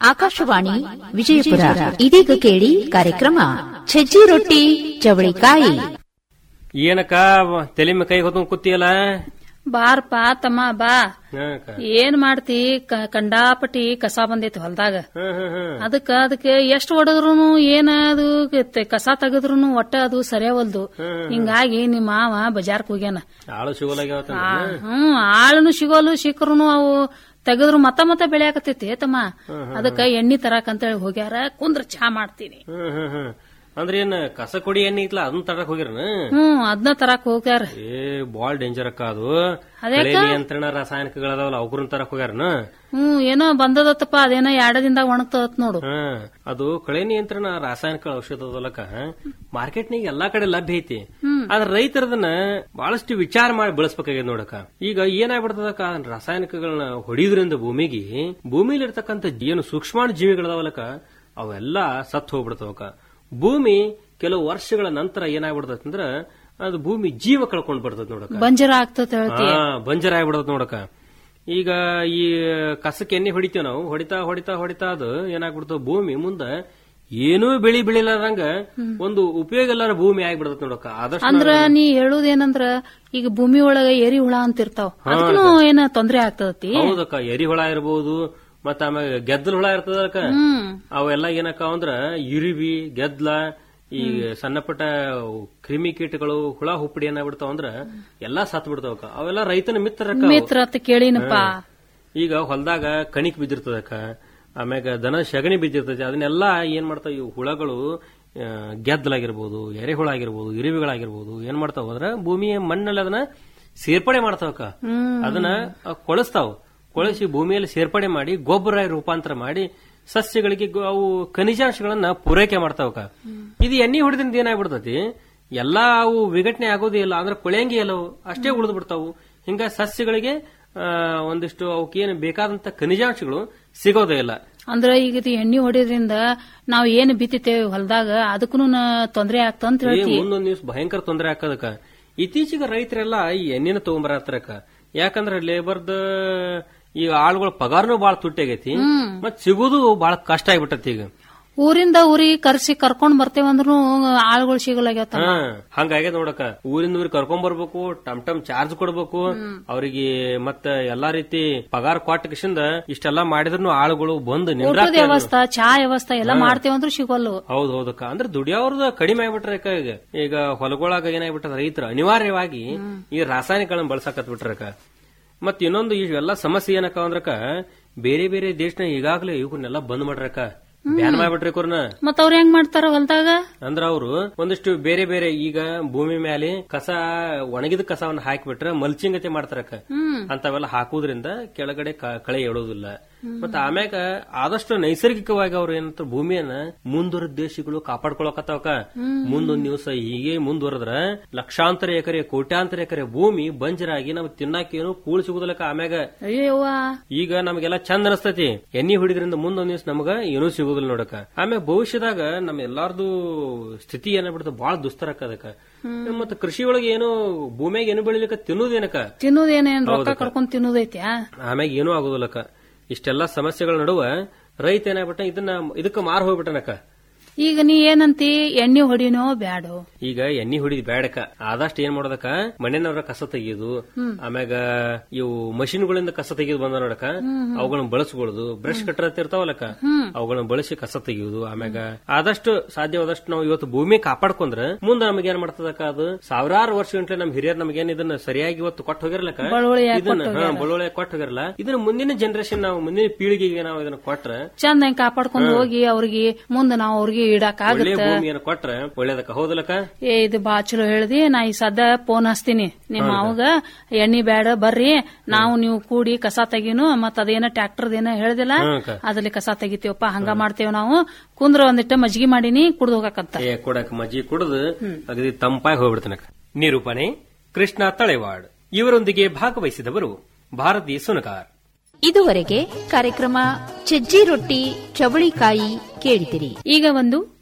ಆಕಾಶವಾಣಿ ವಿಜಯಪುರ ಇದೀಗ ಕೇಳಿ ಕಾರ್ಯಕ್ರಮ ಸಜ್ಜಿ ರೊಟ್ಟಿ ಚವಳಿಕಾಯಿ ಏನಕ್ಕ ತಲೆ ಮೇಲೆ ಕೈ ಹೊತ್ಕೊಂಡ್ ಕೂತಿಯಲ್ಲ ಬಾರ್ಪ ತಮ್ಮ ಬಾ ಹಾ ಅಕ್ಕ. ಏನ್ ಮಾಡ್ತಿ ಕ- ಕಂಡಾಪಟಿ ಕಸ ಬಂದೈತಿ ಹೊಲ್ದಾಗ ಹ್ಮ್ ಹ್ಮ್ ಹ್ಮ್ ಅದಕ್ಕ ಅದಕ್ಕೆ ಎಷ್ಟ್ ಹೊಡೆದ್ರುನು ಏನ ಅದು ಕ- ಕಸ ತೆಗದ್ರುನು ಒಟ್ಟ ಅದು ಸರಿಯಾವಲ್ದು ಹಿಂಗಾಗಿ ನಿಮ್ಮ ಮಾವ ಬಜಾರ್ಕ್ ಹೋಗ್ಯಾನ ಆಳು ಸಿಗೋಲಾಗ್ಯಾವ ಆ, ಹ್ಮ್ ಆಳುನು ಸಿಗೋಲು ಸಿಕ್ಕರುನು ಅವು ತೆಗದ್ರು ಮತ್ತ ಮತ್ತ ಬೆಳೆಯಾಕತೈತಿ ತಮ್ಮ ಅದಕ್ಕ ಎಣ್ಣಿ ತರಾಕ್ ಅಂತೇಳಿ ಹೋಗ್ಯಾರ ಕುಂದ್ರ ಚಾ ಮಾಡ್ತೀನಿ ಹ್ಮ್ ಹ್ಮ್ ಹ್ಮ್ ಅಂದ್ರೆ ಏನ್ ಕಸ ಕೊಡಿ ಎಣ್ಣೆ ಐತ್ಲ ಅದನ್ನ ತರಕ್ ಹೋಗಿರನ ಹ್ಮ್ ಅದನ್ನ ತರಾಕ್ ಹೋಗ್ಯಾರ ಏ ಬಾಳ್ ಡೇಂಜರ್ ಅಕ್ಕ ಅದು ಅದ್ಯಾಕ? ಕಳೆ ನಿಯಂತ್ರಣ ರಾಸಾಯನಿಕಗಳದಾವಲ್ಲ ಅವ್ರನ್ನ ತರಕ್ ಹೋಗ್ಯಾರನ ಹ್ಮ್ ಏನೋ ಬಂದದತ್ತಪ್ಪ ಅದೇನೋ ಎರಡ ದಿನದಾಗ ಒಣಗ್ತದತ್ ನೋಡು ಹ್ಮ್ ಅದು ಕಳೆ ನಿಯಂತ್ರಣ ರಾಸಾಯನಿಕ ಔಷಧ ಅದಲ್ಲಕ ಮಾರ್ಕೆಟ್ನಾಗ ಎಲ್ಲಾ ಕಡೆ ಲಭ್ಯ ಐತಿ ಆದ್ರ ರೈತರದನ್ನ ಬಹಳಷ್ಟು ವಿಚಾರ ಮಾಡಿ ಬಳಸ್ಬೇಕಾಗ್ಯದ ನೋಡಕ ಈಗ ಏನಾಗ್ಬಿಡ್ತದಕ್ಕ ರಾಸಾಯನಿಕಗಳನ್ನ ಹೊಡಿಯೋದ್ರಿಂದ ಭೂಮಿಗೆ ಭೂಮಿಲಿ ಇರ್ತಕ್ಕಂಥ ಏನು ಸೂಕ್ಷ್ಮಾಣು ಜೀವಿಗಳದಾವಲ್ಲಕ ಅವೆಲ್ಲ ಸತ್ತು ಹೋಗ್ಬಿಡ್ತಾವಕ್ಕ ಭೂಮಿ ಕೆಲವು ವರ್ಷಗಳ ನಂತರ ಏನಾಗ್ಬಿಡ್ತೈತಿ ಅಂದ್ರ ಅದು ಭೂಮಿ ಜೀವ ಕಳ್ಕೊಂಡ್ ಬರ್ತದ ನೋಡಕ ಬಂಜರ ಆಗ್ತದ ಹೇಳ್ತಿ ಹಾ ಬಂಜರ ಆಗ್ಬಿಡತ್ ನೋಡಕ ಈಗ ಈ ಕಸಕ್ಕೆ ಎಣ್ಣೆ ಹೊಡಿತೀವಿ ನಾವು ಹೊಡಿತಾ ಹೊಡಿತಾ ಹೊಡಿತಾ ಅದು ಏನಾಗ್ಬಿಡ್ತಾವ ಭೂಮಿ ಮುಂದ ಏನೂ ಬೆಳಿ ಬೆಳಿಲಾರಂಗ ಒಂದು ಉಪಯೋಗ ಇಲ್ಲಾರ ಭೂಮಿ ಆಗ್ಬಿಡತ್ ನೋಡಕ ಆದಷ್ಟು ಅಂದ್ರ ನೀ ಹೇಳುದೇನಂದ್ರ ಈಗ ಭೂಮಿ ಒಳಗ ಎರಿ ಹುಳ ಅಂತ ಇರ್ತಾವ ಅದಕ್ಕೂ ಏನ ತೊಂದ್ರೆ ಆಗ್ತದತಿ ಹೌದಕ್ಕ ಎರಿಹುಳ ಇರ್ಬೋದು ಮತ್ತ ಆಮ್ಯಾಗ ಗೆದ್ದಲ ಹುಳ ಇರ್ತದಕ್ಕ ಹ್ಮ್ ಅವೆಲ್ಲ ಏನಕ್ಕ ಅಂದ್ರ ಇರಿಬಿ ಗೆದ್ಲ ಈ ಸಣ್ಣ ಪುಟ್ಟ ಕ್ರಿಮಿ ಕೀಟಗಳು ಹುಳ ಹುಪ್ಪಡಿ ಏನಾಗ್ಬಿಡ್ತಾವ ಅಂದ್ರ ಎಲ್ಲಾ ಸತ್ ಬಿಡ್ತಾವಕ್ಕ ಅವೆಲ್ಲ ರೈತನ ಮಿತ್ರರಕ್ಕ ಅವು. ಮಿತ್ರ ಅಂತ ಕೇಳಿನಪ್ಪ ಈಗ ಹೊಲದಾಗ ಕಣಿಕ್ ಬಿದ್ದಿರ್ತದಕ್ಕ ಆಮ್ಯಾಗ ದನ ಸಗಣಿ ಬಿದ್ದಿರ್ತೈತಿ ಅದನ್ನೆಲ್ಲ ಏನ್ ಮಾಡ್ತಾವ ಇವು ಹುಳಗಳು ಆ, ಗೆದ್ದಲಾಗಿರ್ಬೋದು ಎರೆಹುಳ ಆಗಿರ್ಬೋದು ಇರುವಿಗಳಾಗಿರ್ಬೋದು ಏನ್ ಮಾಡ್ತಾವ ಅಂದ್ರ ಭೂಮಿಯ ಮಣ್ಣಲ್ಲಿ ಅದನ್ನ ಸೇರ್ಪಡೆ ಮಾಡ್ತಾವಕ್ಕ ಅದನ್ನ ಆ, ಕೊಳಸ್ತಾವ ಕೊಳಸಿ ಭೂಮಿಯಲ್ಲಿ ಸೇರ್ಪಡೆ ಮಾಡಿ ಗೊಬ್ಬರ ರೂಪಾಂತರ ಮಾಡಿ ಸಸ್ಯಗಳಿಗೆ ಗೊ- ಅವು ಖನಿಜಾಂಶಗಳನ್ನ ಪೂರೈಕೆ ಮಾಡ್ತಾವಕ್ಕ ಇದು ಎಣ್ಣೆ ಹೊಡೆದಿಂದ ಏನಾಗ್ಬಿಡ್ತತಿ ಎಲ್ಲಾ ಅವು ವಿಘಟನೆ ಆಗೋದೇ ಇಲ್ಲ ಅಂದ್ರೆ ಕೊಳೆಯಂಗೆ ಇಲ್ಲ ಅವು. ಅಷ್ಟೇ ಉಳಿದು ಬಿಡ್ತಾವು ಹಿಂಗ ಸಸ್ಯಗಳಿಗೆ ಆ, ಒಂದಿಷ್ಟು ಅವಕ್ಕೇನು ಬೇಕಾದಂತ ಖನಿಜಾಂಶಗಳು ಸಿಗೋದೇ ಇಲ್ಲ ಅಂದ್ರ ಈಗ ಇದು ಎಣ್ಣೆ ಹೊಡಿಯೋದ್ರಿಂದ ನಾವ್ ಏನ್ ಬಿತ್ತಿತೇವೆ ಹೊಲದಾಗ ಅದಕ್ಕೂ ತೊಂದ್ರೆ ಆಗ್ತಂತ ಏ, ಹೇಳ್ತಿ ಮುಂದೊಂದ್ ದಿವ್ಸ ಭಯಂಕರ ತೊಂದರೆ ಹಾಕೋದಕ್ಕ ಇತ್ತೀಚೆಗೆ ರೈತರೆಲ್ಲ ಈ ಎಣ್ಣೆನ ತಗೊಂಬರತ್ತರಕ್ಕ ಯಾಕಂದ್ರ ಲೇಬರ್ದ ಈ ಆಳುಗಳ ಪಗಾರನು ಬಾಳ ತುಟ್ಟಾಗೈತಿ ಮತ್ ಸಿಗೋದು ಬಾಳ ಕಷ್ಟ ಆಗ್ಬಿಟ್ಟತಿ ಈಗ ಊರಿಂದ ಊರಿಗೆ ಕರ್ಸಿ ಕರ್ಕೊಂಡ್ ಬರ್ತೇವಂದ್ರು ಆಳುಗಳು ಸಿಗಲಾಗ್ಯಾವ ಹಾ ಹಂಗಾಗ್ಯದ ನೋಡಕ ಊರಿಂದ ಊರಿಗೆ ಕರ್ಕೊಂಡ್ ಬರ್ಬೇಕು ಟಮ್ ಟಮ್ ಚಾರ್ಜ್ ಕೊಡ್ಬೇಕು ಅವ್ರಿಗೆ ಮತ್ತ ಎಲ್ಲಾ ರೀತಿ ಪಗಾರ ಕೊಟ್ಟ ಕಿಶಿಂದ ಇಷ್ಟೆಲ್ಲಾ ಮಾಡಿದ್ರು ಆಳುಗಳು ಬಂದು ಊಟದ ನಿಂದ್ರಾಕ ವ್ಯವಸ್ಥಾ ಚಾ ವ್ಯವಸ್ಥಾ ಎಲ್ಲ ಮಾಡ್ತೇವಂದ್ರು ಸಿಗೋಲ್ಲು ಹೌದ್ ಹೌದಕ್ಕ ಅಂದ್ರೆ ದುಡಿಯೋರ್ದ ಕಡಿಮೆ ಆಗ್ಬಿಟ್ರಕ್ಕ ಈಗ ಈಗ ಹೊಲಗೊಳಗ ಏನಾಗ್ಬಿಟ್ಟದ ರೈತರು ಅನಿವಾರ್ಯವಾಗಿ ಈ ರಾಸಾಯನಿಕಗಳನ್ನ ಬಳಸಕತ್ ಬಿಟ್ರಕ್ಕ ಮತ್ ಇನ್ನೊಂದು ಇವೆಲ್ಲ ಸಮಸ್ಯೆ ಏನಕ್ಕ ಅಂದ್ರಕ್ಕ ಬೇರೆ ಬೇರೆ ದೇಶನ ಈಗಾಗಲೇ ಇವನ್ನೆಲ್ಲ ಬಂದ್ ಮಾಡ್ರಕ್ಕ ಬ್ಯಾನ್ ಮಾಡ್ಬಿಟ್ರಿ ಇವ್ರನ್ನ ಮತ್ತ ಅವ್ರ ಹೆಂಗ್ ಮಾಡ್ತಾರ ಹೊಲದಾಗ ಅಂದ್ರ ಅವರು ಒಂದಿಷ್ಟು ಬೇರೆ ಬೇರೆ ಈಗ ಭೂಮಿ ಮೇಲೆ ಕಸ ಒಣಗಿದ ಕಸವನ್ನ ಹಾಕಿಬಿಟ್ರೆ ಮಲ್ಚಿಂಗತೆ ಮಾಡ್ತಾರಕ್ಕ ಅಂತವೆಲ್ಲ ಹಾಕುವುದ್ರಿಂದ ಕೆಳಗಡೆ ಕ- ಕಳೆ ಎಳೋದಿಲ್ಲ ಮತ್ತೆ ಆಮ್ಯಾಗ ಆದಷ್ಟು ನೈಸರ್ಗಿಕವಾಗಿ ಅವ್ರು ಏನಂತ ಭೂಮಿಯನ್ನ ಮುಂದುವರೆದ ದೇಶಗಳು ಕಾಪಾಡ್ಕೊಳಕತ್ತಾವಕ ಮುಂದೊಂದ್ ದಿವಸ ಹೀಗೆ ಮುಂದುವರೆದ್ರ ಲಕ್ಷಾಂತರ ಎಕರೆ ಕೋಟ್ಯಾಂತರ ಎಕರೆ ಭೂಮಿ ಬಂಜರಾಗಿ ನಮ್ಗೆ ತಿನ್ನಾಕೇನು ಕೂಳ್ ಸಿಗುದಿಲ್ಲಕ ಆಮ್ಯಾಗ ಅಯ್ಯವ್ವ ಈಗ ನಮಗೆಲ್ಲ ಚಂದ ಅನಸ್ತತಿ ಎಣ್ಣೆ ಹೊಡಿದ್ರಿಂದ ಮುಂದೊಂದ್ ದಿವ್ಸ ನಮಗ ಏನೂ ಸಿಗುದಿಲ್ಲ ನೋಡಕ ಆಮೇಲೆ ಭವಿಷ್ಯದಾಗ ನಮ್ ಎಲ್ಲಾರ್ದು ಸ್ಥಿತಿ ಏನಾಗ್ಬಿಡ್ತ ಬಾಳ ದುಸ್ತರ ಅದಕ್ಕ ಮತ್ತ ಕೃಷಿ ಒಳಗೆ ಏನು ಭೂಮಿಯಾಗ ಏನು ಬೆಳಿಲಿಕ್ಕ ತಿನ್ನೋದೇನಕ ತಿನ್ನುದೇನೇನ್ ರೊಕ್ಕ ಕಡ್ಕೊಂಡ್ ತಿನ್ನುದೈತ್ಯಾ ಆಮ್ಯಾಗ ಏನೂ ಆಗೋದಿಲ್ಲಕ ಇಷ್ಟೆಲ್ಲಾ ಸಮಸ್ಯೆಗಳ ನಡುವ ರೈತ ಏನಾಗ್ಬಿಟ್ಟ ಇದನ್ನ ಇದಕ್ಕ ಮಾರ್ ಹೋಗ್ಬಿಟ್ಟನಕ ಈಗ ನೀ ಏನಂತಿ ಎಣ್ಣೆ ಹೊಡಿನೋ ಬ್ಯಾಡೋ ಈಗ ಎಣ್ಣೆ ಹೊಡಿದ್ ಬ್ಯಾಡಕ ಆದಷ್ಟು ಏನ್ ಮಾಡೋದಕ್ಕ ಮನೆಯವ್ರ ಕಸ ತೆಗಿಯೋದು ಆಮ್ಯಾಗ ಇವು ಮಷಿನ್ಗಳಿಂದ ಕಸ ತೆಗಿಯೋದು ಬಂದ ನೋಡಕ ಅವುಗಳನ್ನ ಬಳಸ್ಕೊಳ್ಳೋದು ಬ್ರಷ್ ಕಟ್ಟರ್ ಇರ್ತಾವಲ್ಲಕ್ಕ ಅವುಗಳನ್ನ ಬಳಸಿ ಕಸ ತೆಗಿಯೋದು ಆಮ್ಯಾಗ ಆದಷ್ಟು ಸಾಧ್ಯವಾದಷ್ಟು ನಾವು ಇವತ್ತು ಭೂಮಿ ಕಾಪಾಡ್ಕೊಂಡ್ರ ಮುಂದೆ ನಮಗೆ ಏನ್ ಮಾಡ್ತದಕ್ಕ ಅದು ಸಾವಿರಾರು ವರ್ಷ ಗಂಟ್ಲೆ ನಮ್ ಹಿರಿಯರ್ ನಮಗೇನ್ ಇದನ್ನ ಸರಿಯಾಗಿ ಇವತ್ತು ಕೊಟ್ಟು ಹೋಗಿರ್ಲಕ್ಕ ಬಳುವಳಿಯಾಗಿ ಇದನ್ನ ಹಾ, ಬಳುವಳಿ ಕೊಟ್ಟು ಹೋಗಿರಲ್ಲ ಇದನ್ನ ಮುಂದಿನ ಜನರೇಷನ್ ನಾವು ಮುಂದಿನ ಪೀಳಿಗೆಗೆ ನಾವು ಇದನ್ನ ಕೊಟ್ರ ಚಂದ ಹೆಂಗ್ ಕಾಪಾಡ್ಕೊಂಡ್ ಹೋಗಿ ಅವ್ರಿಗೆ ಮುಂದೆ ನಾವ್ ಅವ್ರಿಗೆ ಇಡಾಕ ಒಳ್ಳೆ ಆಗತ್ತ ಭೂಮಿಯನ್ನು ಕೊಟ್ರ ಒಳ್ಳೇದಕ್ಕ ಹೌದಲ್ಲಕ್ಕ ಏ ಇದು ಬಾ ಚಲೋ ಹೇಳ್ದಿ ನಾ ಈ ಸದ್ದ ಫೋನ್ ಹಚ್ತೀನಿ ನಿಮ್ಮ ಅವಾಗ ಎಣ್ಣಿ ಬ್ಯಾಡ ಬರ್ರಿ ನಾವು ನೀವು ಕೂಡಿ ಕಸ ತೆಗೀನು ಮತ್ ಅದೇನ ಟ್ರ್ಯಾಕ್ಟರ್ ಏನ ಹೇಳ್ದಿಲ್ಲ ಹ್ಮ್ ಅಕ್ಕ. ಅದ್ರಲ್ಲಿ ಕಸ ತೆಗಿತೀವಪ್ಪ ಹಂಗ ಮಾಡ್ತೇವ್ ನಾವು ಕುಂದ್ರ ಒಂದಿಟ್ಟ ಮಜ್ಗಿ ಮಾಡೀನಿ ಕುಡ್ದು ಹೋಗಕಂತ ಏ ಕೊಡಕ್ ಮಜ್ಜಿ ಕುಡಿದು ಅಗದಿ ತಂಪಾಗಿ ಹೋಗ್ಬಿಡ್ತನಕ ನಿರೂಪಣೆ ಕೃಷ್ಣ ತಳೆವಾಡ್ ಇವರೊಂದಿಗೆ ಭಾಗವಹಿಸಿದವರು ಭಾರತಿ ಸುನಕಾರ್ ಇದುವರೆಗೆ ಕಾರ್ಯಕ್ರಮ ಸಜ್ಜಿ ರೊಟ್ಟಿ ಚವಳಿಕಾಯಿ ಕೇಳಿದಿರಿ ಈಗ ಒಂದು